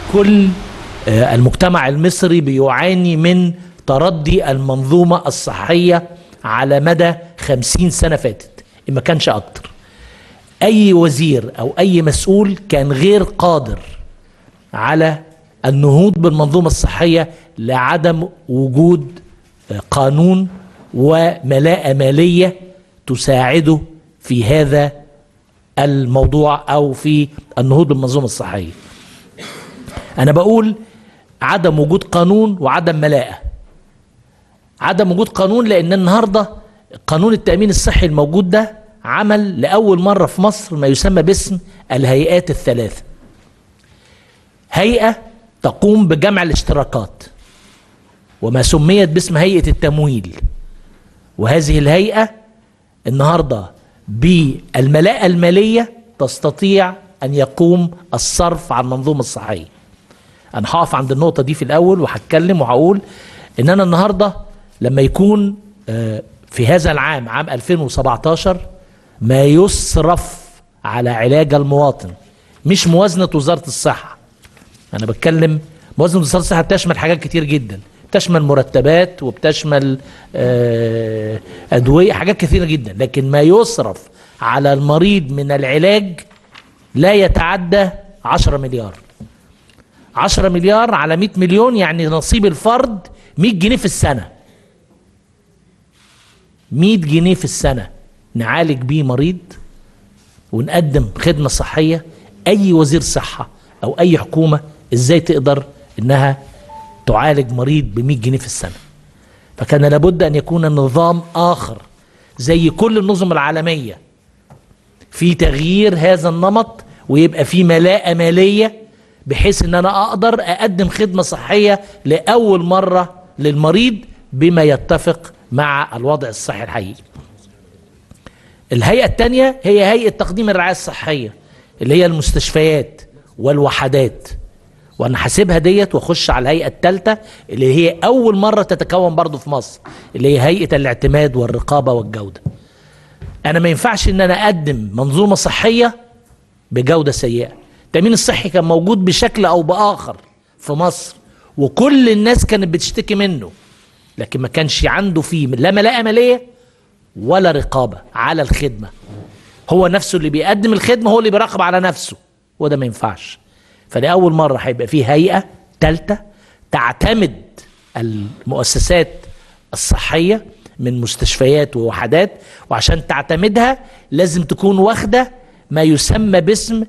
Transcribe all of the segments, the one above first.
كل آه، المجتمع المصري بيعاني من تردي المنظومة الصحية على مدى خمسين سنة فاتت إن ما كانش أكتر أي وزير أو أي مسؤول كان غير قادر على النهوض بالمنظومة الصحية لعدم وجود آه، قانون وملاءة مالية تساعده في هذا الموضوع أو في النهوض بالمنظومة الصحية أنا بقول عدم وجود قانون وعدم ملاءة عدم وجود قانون لأن النهاردة قانون التأمين الصحي الموجود ده عمل لأول مرة في مصر ما يسمى باسم الهيئات الثلاثة هيئة تقوم بجمع الاشتراكات وما سميت باسم هيئة التمويل وهذه الهيئة النهاردة بالملاءة المالية تستطيع أن يقوم الصرف عن المنظومة الصحية أنا هقف عند النقطة دي في الأول وهتكلم وهقول إن أنا النهاردة لما يكون آه، في هذا العام عام 2017 ما يصرف على علاج المواطن مش موازنة وزارة الصحة أنا بتكلم موازنة وزارة الصحة بتشمل حاجات كتير جدا بتشمل مرتبات وبتشمل آه، أدوية حاجات كثيرة جدا لكن ما يصرف على المريض من العلاج لا يتعدى 10 مليار 10 مليار على 100 مليون يعني نصيب الفرد 100 جنيه في السنة 100 جنيه في السنة نعالج بيه مريض ونقدم خدمة صحية أي وزير صحة أو أي حكومة إزاي تقدر إنها تعالج مريض ب 100 جنيه في السنة فكان لابد أن يكون النظام آخر زي كل النظم العالمية في تغيير هذا النمط ويبقى في ملاءة مالية بحيث ان انا اقدر اقدم خدمة صحية لأول مرة للمريض بما يتفق مع الوضع الصحي الحقيقي الهيئة الثانية هي هيئة تقديم الرعاية الصحية اللي هي المستشفيات والوحدات وانا حاسبها ديت واخش على الهيئه الثالثه اللي هي اول مره تتكون برضو في مصر اللي هي هيئه الاعتماد والرقابه والجوده انا ما ينفعش ان انا اقدم منظومه صحيه بجوده سيئه التامين الصحي كان موجود بشكل او باخر في مصر وكل الناس كانت بتشتكي منه لكن ما كانش عنده فيه لا ملاءه ماليه ولا رقابه على الخدمه هو نفسه اللي بيقدم الخدمه هو اللي بيراقب على نفسه وده ما ينفعش فلأول مرة هيبقى فيه هيئة ثالثة تعتمد المؤسسات الصحية من مستشفيات ووحدات وعشان تعتمدها لازم تكون واخدة ما يسمى باسم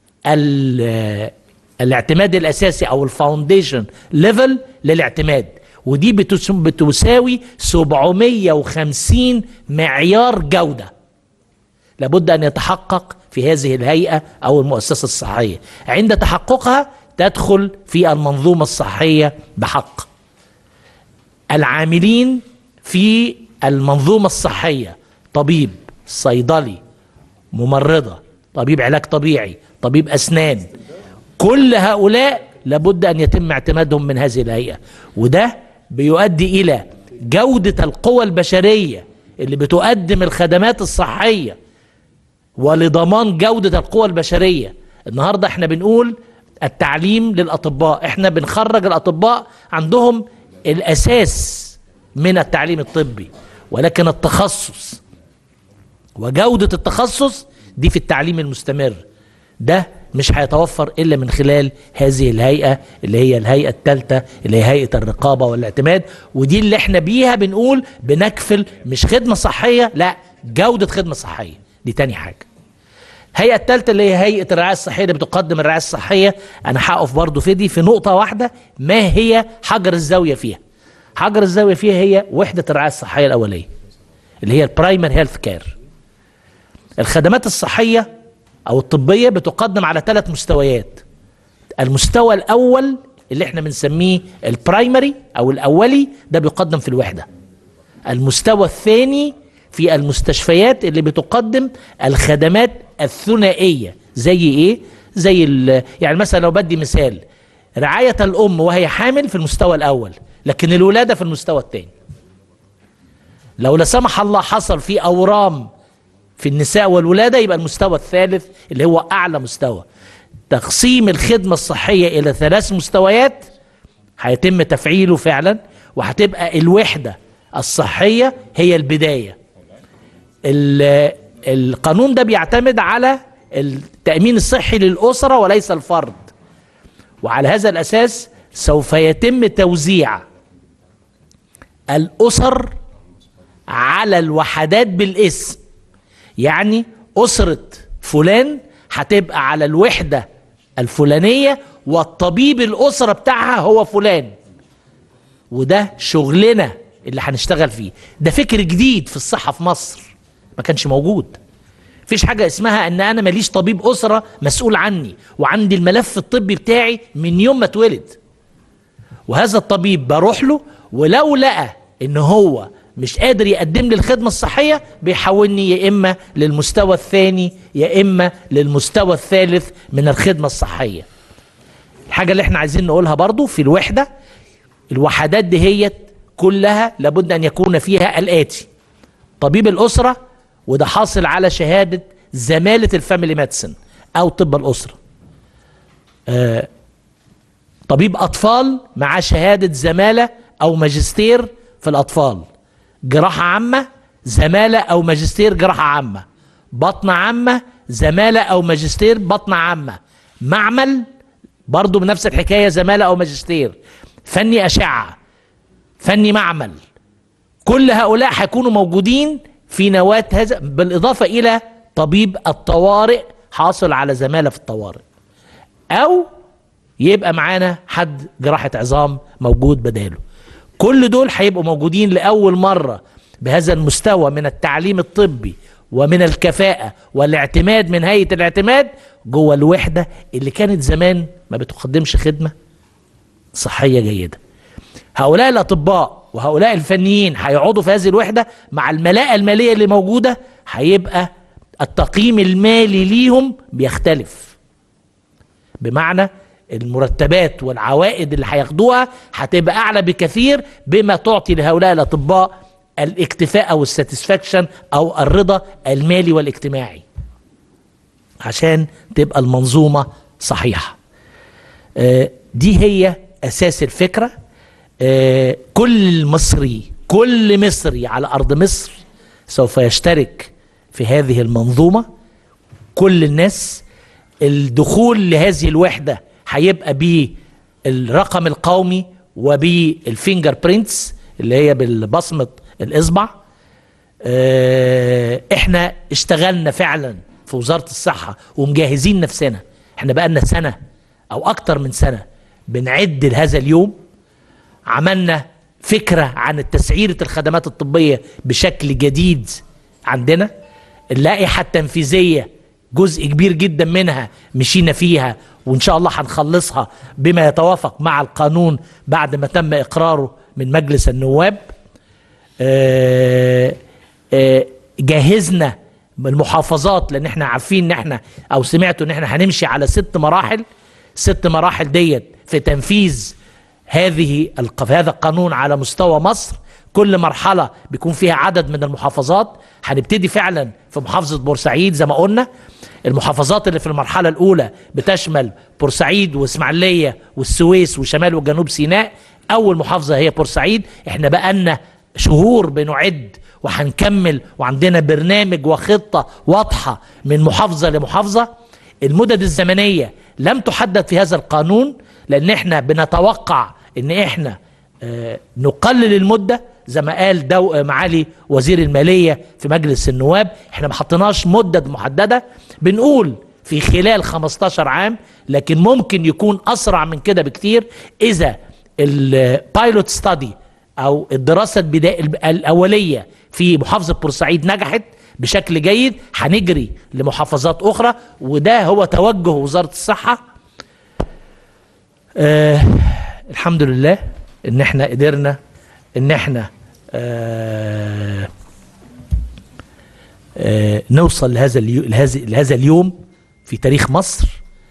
ال- الاعتماد الأساسي أو الفاونديشن ليفل للاعتماد ودي بتس- بتساوي 750 معيار جوده لابد ان يتحقق في هذه الهيئه او المؤسسه الصحيه عند تحققها تدخل في المنظومه الصحيه بحق العاملين في المنظومه الصحيه طبيب صيدلي ممرضه طبيب علاج طبيعي طبيب اسنان كل هؤلاء لابد ان يتم اعتمادهم من هذه الهيئه وده بيؤدي الى جوده القوى البشريه اللي بتقدم الخدمات الصحيه ولضمان جودة القوى البشرية النهاردة احنا بنقول التعليم للأطباء احنا بنخرج الأطباء عندهم الأساس من التعليم الطبي ولكن التخصص وجودة التخصص دي في التعليم المستمر ده مش هيتوفر إلا من خلال هذه الهيئة اللي هي الهيئة الثالثة اللي هي هيئة الرقابة والاعتماد ودي اللي احنا بيها بنقول بنكفل مش خدمة صحية لا جودة خدمة صحية دي تاني حاجة الهيئة الثالثة اللي هي هيئة الرعاية الصحية اللي بتقدم الرعاية الصحية أنا هقف برضو في دي في نقطة واحدة ما هي حجر الزاوية فيها حجر الزاوية فيها هي وحدة الرعاية الصحية الأولية اللي هي البرايمر هيلث كير الخدمات الصحية أو الطبية بتقدم على ثلاث مستويات المستوى الأول اللي احنا بنسميه البرايمري أو الأولي ده بيقدم في الوحدة المستوى الثاني في المستشفيات اللي بتقدم الخدمات الثنائية زي ايه زي ال- يعني مثلا لو بدي مثال رعاية الأم وهي حامل في المستوى الأول لكن الولادة في المستوى الثاني لو لا سمح الله حصل في أورام في النساء والولادة يبقى المستوى الثالث اللي هو أعلى مستوى تقسيم الخدمة الصحية إلى ثلاث مستويات هيتم تفعيله فعلا وهتبقى الوحدة الصحية هي البداية ال- القانون ده بيعتمد على التأمين الصحي للأسرة وليس الفرد وعلى هذا الأساس سوف يتم توزيع الأسر على الوحدات بالاسم يعني أسرة فلان هتبقى على الوحدة الفلانية والطبيب الأسرة بتاعها هو فلان وده شغلنا اللي هنشتغل فيه ده فكر جديد في الصحة في مصر ما كانش موجود فيش حاجة اسمها ان انا ماليش طبيب اسرة مسؤول عني وعندي الملف الطبي بتاعي من يوم ما اتولد وهذا الطبيب بروح له ولو لقى ان هو مش قادر يقدم لي الخدمة الصحية بيحولني يا اما للمستوى الثاني يا اما للمستوى الثالث من الخدمة الصحية الحاجة اللي احنا عايزين نقولها برضو في الوحدة الوحدات دي هي كلها لابد ان يكون فيها الاتي طبيب الاسره وده حاصل على شهاده زماله الفاميلي ميديسن او طب الاسره آه طبيب اطفال مع شهاده زماله او ماجستير في الاطفال جراحه عامه زماله او ماجستير جراحه عامه بطنه عامه زماله او ماجستير بطنه عامه معمل برضه بنفس الحكايه زماله او ماجستير فني اشعه فني معمل كل هؤلاء هيكونوا موجودين في نواة هذا بالإضافة إلى طبيب الطوارئ حاصل على زمالة في الطوارئ أو يبقى معانا حد جراحة عظام موجود بداله كل دول هيبقوا موجودين لأول مرة بهذا المستوى من التعليم الطبي ومن الكفاءة والاعتماد من هيئة الاعتماد جوه الوحدة اللي كانت زمان ما بتقدمش خدمة صحية جيدة هؤلاء الأطباء وهؤلاء الفنيين هيقعدوا في هذه الوحدة مع الملاءة المالية اللي موجودة هيبقى التقييم المالي ليهم بيختلف بمعنى المرتبات والعوائد اللي هياخدوها هتبقى أعلى بكثير بما تعطي لهؤلاء الأطباء الاكتفاء أو الساتسفاكشن أو الرضا المالي والاجتماعي عشان تبقى المنظومة صحيحة آه، دي هي أساس الفكرة آه، كل مصري كل مصري على أرض مصر سوف يشترك في هذه المنظومة كل الناس الدخول لهذه الوحدة هيبقى بالرقم القومي وبالفينجر برينتس اللي هي بالبصمة الإصبع آه، احنا اشتغلنا فعلا في وزارة الصحة ومجهزين نفسنا احنا بقالنا سنة او اكتر من سنة بنعد لهذا اليوم عملنا فكرة عن تسعيرة الخدمات الطبية بشكل جديد عندنا اللائحة التنفيذية جزء كبير جدا منها مشينا فيها وإن شاء الله هنخلصها بما يتوافق مع القانون بعد ما تم إقراره من مجلس النواب آه، آه، جهزنا المحافظات لان احنا عارفين ان احنا او سمعتوا ان احنا هنمشي على ست مراحل ست مراحل ديت في تنفيذ هذه الق- في هذا القانون على مستوى مصر كل مرحلة بيكون فيها عدد من المحافظات هنبتدي فعلا في محافظة بورسعيد زي ما قلنا المحافظات اللي في المرحلة الأولى بتشمل بورسعيد وإسماعيلية والسويس وشمال وجنوب سيناء أول محافظة هي بورسعيد احنا بقالنا شهور بنعد وهنكمل وعندنا برنامج وخطة واضحة من محافظة لمحافظة المدد الزمنية لم تحدد في هذا القانون لأن احنا بنتوقع ان احنا آه، نقلل المدة زي ما قال دو آه، معالي وزير المالية في مجلس النواب احنا ما حطيناش مدة محددة بنقول في خلال 15 عام لكن ممكن يكون أسرع من كده بكتير إذا البايلوت ستادي او الدراسه البداية الاوليه في محافظه بورسعيد نجحت بشكل جيد هنجري لمحافظات اخرى وده هو توجه وزاره الصحه آه الحمد لله ان احنا قدرنا ان احنا آه آه نوصل لهذا اليو لهذا لهذا اليوم في تاريخ مصر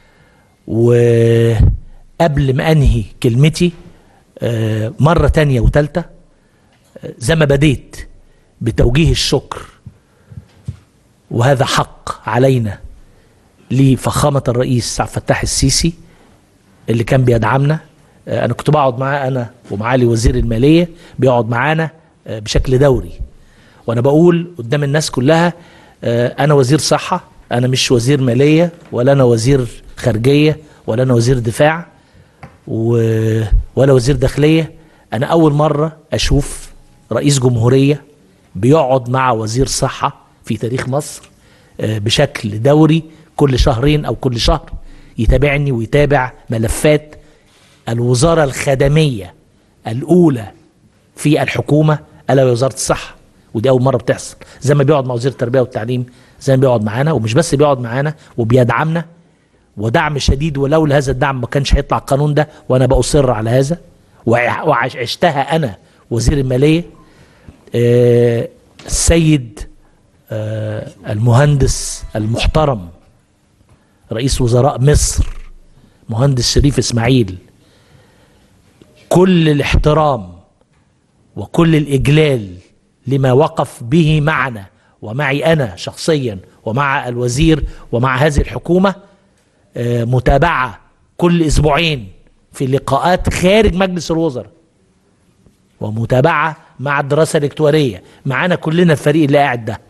وقبل ما انهي كلمتي آه، مرة تانية وتالتة آه، زي ما بديت بتوجيه الشكر وهذا حق علينا لفخامة الرئيس عبد الفتاح السيسي اللي كان بيدعمنا آه، انا كنت بقعد معاه انا ومعالي وزير المالية بيقعد معانا آه، بشكل دوري وانا بقول قدام الناس كلها آه، انا وزير صحة انا مش وزير مالية ولا انا وزير خارجية ولا انا وزير دفاع و... ولا وزير داخلية انا اول مرة اشوف رئيس جمهورية بيقعد مع وزير صحة في تاريخ مصر آه، بشكل دوري كل شهرين او كل شهر يتابعني ويتابع ملفات الوزارة الخدمية الاولى في الحكومة الا وهي وزارة الصحة ودي اول مرة بتحصل زي ما بيقعد مع وزير التربية والتعليم زي ما بيقعد معانا ومش بس بيقعد معانا وبيدعمنا ودعم شديد ولولا هذا الدعم ما كانش هيطلع القانون ده وانا بأصر على هذا وع- وعشتها انا وزير الماليه آه، السيد آه، المهندس المحترم رئيس وزراء مصر مهندس شريف اسماعيل كل الاحترام وكل الاجلال لما وقف به معنا ومعي انا شخصيا ومع الوزير ومع هذه الحكومه آه، متابعه كل اسبوعين في لقاءات خارج مجلس الوزراء ومتابعه مع الدراسه الالكترونيه معانا كلنا الفريق اللي قاعد ده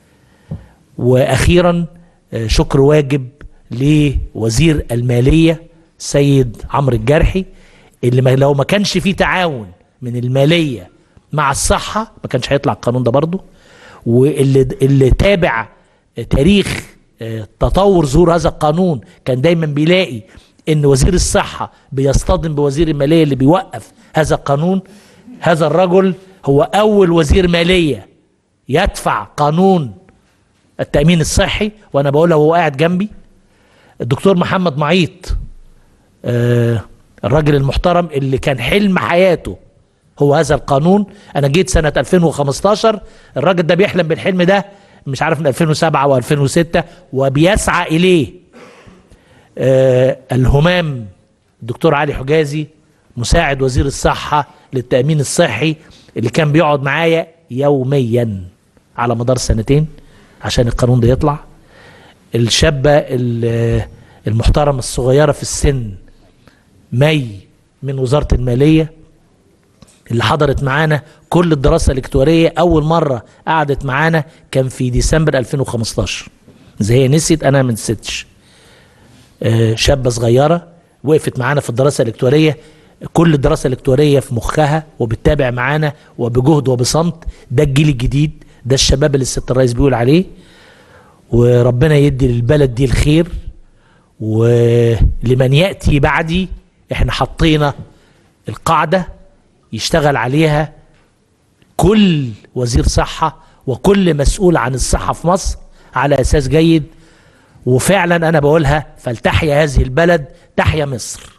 واخيرا آه، شكر واجب لوزير الماليه سيد عمرو الجرحي اللي ما لو ما كانش فيه تعاون من الماليه مع الصحه ما كانش هيطلع القانون ده برضه واللي اللي تابع تاريخ آه، تطور ظهور هذا القانون كان دايما بيلاقي ان وزير الصحه بيصطدم بوزير الماليه اللي بيوقف هذا القانون هذا الرجل هو اول وزير ماليه يدفع قانون التامين الصحي وانا بقولها وهو قاعد جنبي الدكتور محمد معيط آه، الراجل المحترم اللي كان حلم حياته هو هذا القانون انا جيت سنة 2015 الراجل ده بيحلم بالحلم ده مش عارف من 2007 او 2006 وبيسعى اليه آه الهمام الدكتور علي حجازي مساعد وزير الصحة للتأمين الصحي اللي كان بيقعد معايا يوميا على مدار سنتين عشان القانون ده يطلع الشابة ال- المحترمة الصغيرة في السن مي من وزارة المالية اللي حضرت معانا كل الدراسة الإلكترونية أول مرة قعدت معانا كان في ديسمبر 2015 زي هي نسيت أنا ما نسيتش آه، شابة صغيرة وقفت معانا في الدراسة الإلكترونية كل الدراسة الإلكترونية في مخها وبتتابع معانا وبجهد وبصمت ده الجيل الجديد ده الشباب اللي الست الرئيس بيقول عليه وربنا يدي للبلد دي الخير ولمن يأتي بعدي احنا حطينا القاعدة يشتغل عليها كل وزير صحة وكل مسؤول عن الصحة في مصر على أساس جيد وفعلا أنا بقولها فلتحيا هذه البلد تحيا مصر